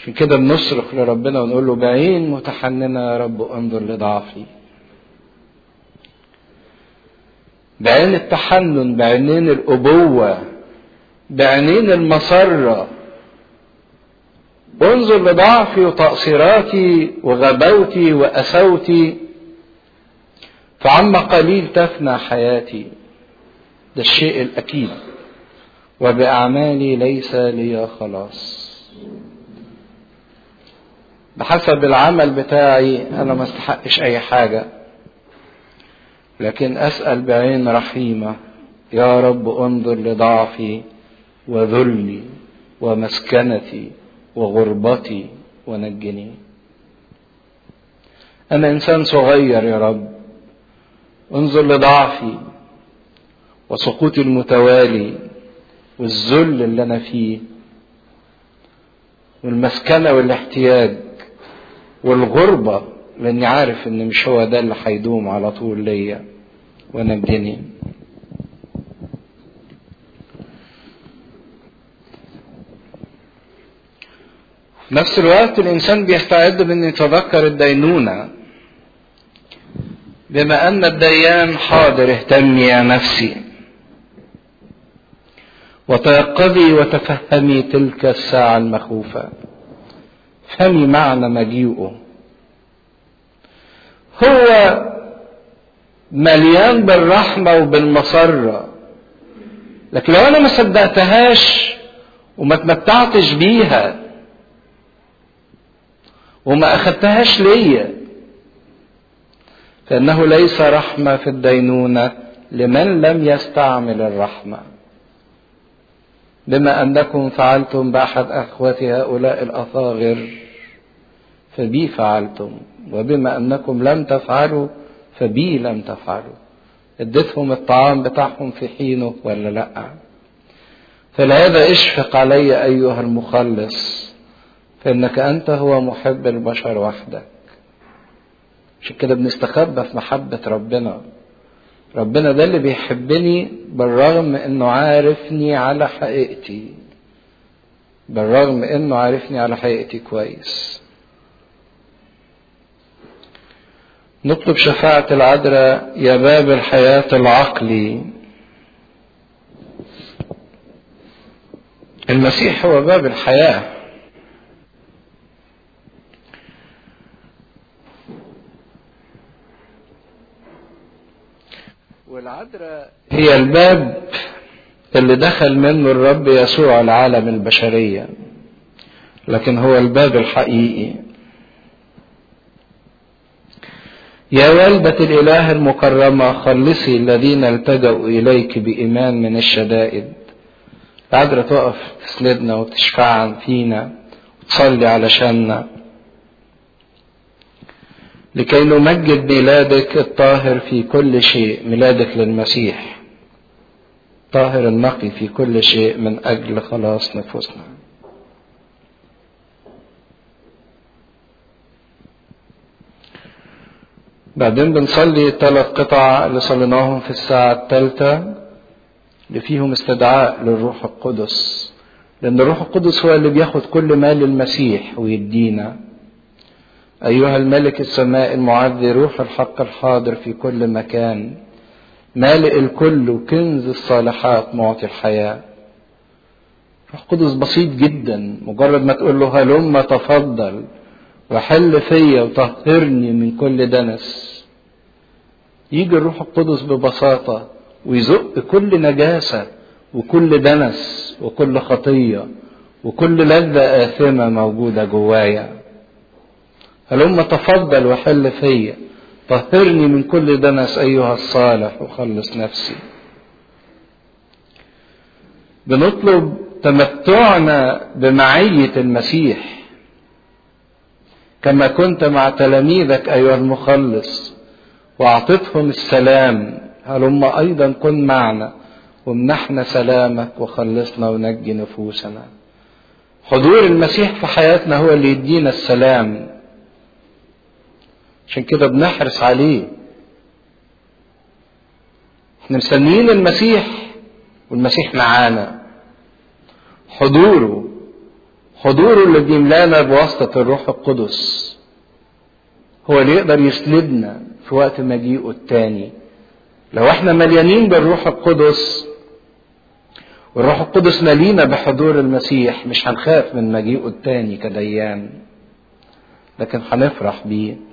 عشان كده بنصرخ لربنا ونقول له بعين متحننة يا رب انظر لضعفي بعين التحنن بعينين الأبوة بعينين المسرة انظر لضعفي وتقصيراتي وغباوتي وأسوتي فعما قليل تفنى حياتي ده الشيء الأكيد وبأعمالي ليس لي خلاص بحسب العمل بتاعي أنا ما استحقش أي حاجة لكن أسأل بعين رحيمة يا رب انظر لضعفي وذلي ومسكنتي وغربتي ونجني أنا إنسان صغير يا رب انظر لضعفي وسقوطي المتوالي والذل اللي أنا فيه والمسكنة والاحتياج والغربة لأني عارف إن مش هو ده اللي هيدوم على طول ليا ونجني في نفس الوقت الإنسان بيستعد بأن يتذكر الدينونة بما أن الديان حاضر اهتمي يا نفسي وتيقظي وتفهمي تلك الساعة المخوفة فهمي معنى مجيئه هو مليان بالرحمة وبالمسرة لكن لو أنا ما صدقتهاش وما تمتعتش بيها وما أخدتهاش ليا فإنه ليس رحمة في الدينونة لمن لم يستعمل الرحمة بما أنكم فعلتم بأحد أخوتي هؤلاء الأصاغر فبي فعلتم وبما أنكم لم تفعلوا فبي لم تفعلوا اديتهم الطعام بتاعهم في حينه ولا لا فلهذا اشفق علي أيها المخلص فإنك أنت هو محب البشر وحدك عشان كده بنستخبى في محبة ربنا ربنا ده اللي بيحبني بالرغم انه عارفني على حقيقتي بالرغم انه عارفني على حقيقتي كويس نطلب شفاعة العذراء يا باب الحياة العقلي المسيح هو باب الحياه والعذراء هي الباب اللي دخل منه الرب يسوع العالم البشرية لكن هو الباب الحقيقي يا والدة الإله المكرمة خلصي الذين التجأوا إليك بإيمان من الشدائد العذراء تقف تسندنا وتشفع فينا وتصلي علشاننا لكي نمجد ميلادك الطاهر في كل شيء ميلادك للمسيح طاهر النقي في كل شيء من أجل خلاص نفوسنا بعدين بنصلي ثلاث قطع اللي صليناهم في الساعة الثالثة اللي فيهم استدعاء للروح القدس لأن الروح القدس هو اللي بياخد كل مال المسيح ويدينا أيها الملك السماء المعذي روح الحق الحاضر في كل مكان مالئ الكل وكنز الصالحات معطي الحياة روح قدس بسيط جدا مجرد ما تقول له هلم تفضل وحل فيا وطهرني من كل دنس يجي الروح القدس ببساطة ويزق كل نجاسة وكل دنس وكل خطية وكل لذة آثمة موجودة جوايا هلم تفضل وحل فيا طهرني من كل دنس أيها الصالح وخلص نفسي بنطلب تمتعنا بمعية المسيح كما كنت مع تلاميذك أيها المخلص وأعطتهم السلام هلم أيضا كن معنا وامنحنا سلامك وخلصنا ونجي نفوسنا حضور المسيح في حياتنا هو اللي يدينا السلام عشان كده بنحرص عليه احنا مستنيين المسيح والمسيح معانا حضوره حضوره اللي بيملانا بواسطة الروح القدس هو اللي يقدر يسندنا في وقت مجيئه التاني لو احنا مليانين بالروح القدس والروح القدس ملينا بحضور المسيح مش هنخاف من مجيئه التاني كديان لكن هنفرح بيه